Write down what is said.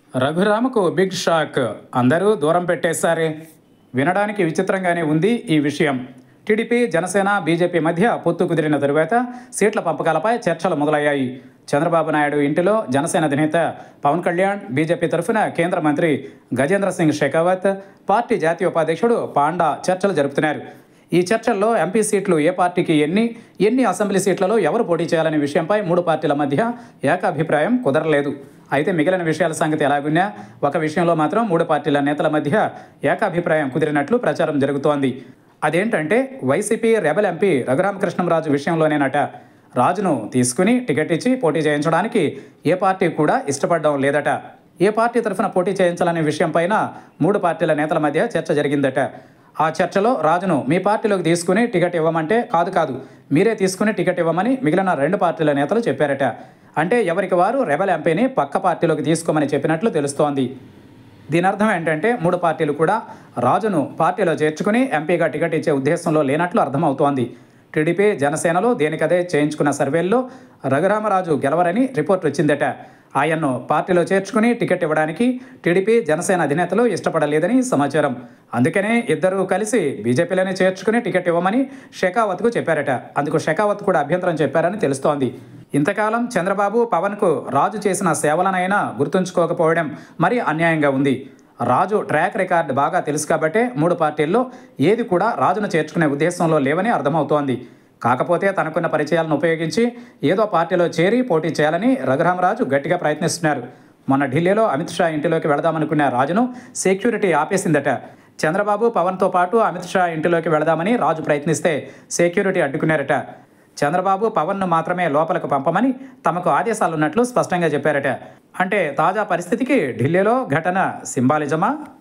రఘురామకు big shock అందరూ దూరం పెట్టేశారే వినడానికి విచిత్రంగానే ఉంది ఈ విషయం టీడీపీ జనసేన బీజేపీ మధ్య పొత్తు కుదిరిన తరువాత సీట్ల పంపకాలపై చర్చలు మొదలయ్యాయి చంద్రబాబు నాయుడు ఇంటిలో జనసేన అధినేత పవన్ కళ్యాణ్ బీజేపీ తరఫున కేంద్ర మంత్రి గజేంద్ర సింగ్ షెకావత్ పార్టీ జాతీయ ఉపాధ్యక్షుడు పాండా చర్చలు జరుపుతున్నారు ఈ చర్చల్లో ఎంపీ సీట్లు ఏ పార్టీకి ఎన్ని ఎన్ని అసెంబ్లీ సీట్లలో ఎవరు పోటీ చేయాలనే విషయంపై మూడు పార్టీల మధ్య ఏకాభిప్రాయం కుదరలేదు అయితే మిగిలిన విషయాల సంగతి ఎలాగున్నా ఒక విషయంలో మాత్రం మూడు పార్టీల నేతల మధ్య ఏకాభిప్రాయం కుదిరినట్లు ప్రచారం జరుగుతోంది అదేంటంటే వైసీపీ రెబల్ ఎంపీ రఘురామకృష్ణంరాజు విషయంలోనేనట రాజును తీసుకుని టికెట్ ఇచ్చి పోటీ చేయించడానికి ఏ పార్టీ కూడా ఇష్టపడడం లేదట ఏ పార్టీ తరఫున పోటీ చేయించాలనే విషయంపైన మూడు పార్టీల నేతల మధ్య చర్చ జరిగిందట ఆ చర్చలో రాజును మీ పార్టీలోకి తీసుకుని టికెట్ ఇవ్వమంటే కాదు కాదు మీరే తీసుకుని టికెట్ ఇవ్వమని మిగిలిన రెండు పార్టీల నేతలు చెప్పారట అంటే ఎవరికి వారు రెబల్ ఎంపీని పక్క పార్టీలోకి తీసుకోమని చెప్పినట్లు తెలుస్తోంది దీని అర్థం ఏంటంటే మూడు పార్టీలు కూడా రాజును పార్టీలో చేర్చుకుని ఎంపీగా టికెట్ ఇచ్చే ఉద్దేశంలో లేనట్లు అర్థమవుతోంది టీడీపీ జనసేనలో దేనికదే చేయించుకున్న సర్వేల్లో రఘురామరాజు గెలవరని రిపోర్ట్ వచ్చిందట ఆయన్ను పార్టీలో చేర్చుకుని టికెట్ ఇవ్వడానికి టీడీపీ జనసేన అధినేతలు ఇష్టపడలేదని సమాచారం అందుకనే ఇద్దరూ కలిసి బీజేపీలోనే చేర్చుకుని టికెట్ ఇవ్వమని షెకావత్కు చెప్పారట అందుకు షెకావత్ కూడా అభ్యంతరం చెప్పారని తెలుస్తోంది ఇంతకాలం చంద్రబాబు పవన్కు రాజు చేసిన సేవలనైనా గుర్తుంచుకోకపోవడం మరీ అన్యాయంగా ఉంది రాజు ట్రాక్ రికార్డ్ బాగా తెలుసు కాబట్టే మూడు పార్టీల్లో ఏది కూడా రాజును చేర్చుకునే ఉద్దేశంలో లేవని అర్థమవుతోంది కాకపోతే తనకున్న పరిచయాలను ఉపయోగించి ఏదో పార్టీలో చేరి పోటీ చేయాలని రఘురామరాజు గట్టిగా ప్రయత్నిస్తున్నారు మొన్న ఢిల్లీలో అమిత్ షా ఇంటిలోకి వెళదామనుకున్న రాజును సెక్యూరిటీ ఆపేసిందట చంద్రబాబు పవన్తో పాటు అమిత్ షా ఇంటిలోకి వెళదామని రాజు ప్రయత్నిస్తే సెక్యూరిటీ అడ్డుకున్నారట చంద్రబాబు పవన్ను మాత్రమే లోపలకు పంపమని తమకు ఆదేశాలున్నట్లు స్పష్టంగా చెప్పారట అంటే తాజా పరిస్థితికి ఢిల్లీలో ఘటన సింబాలిజమా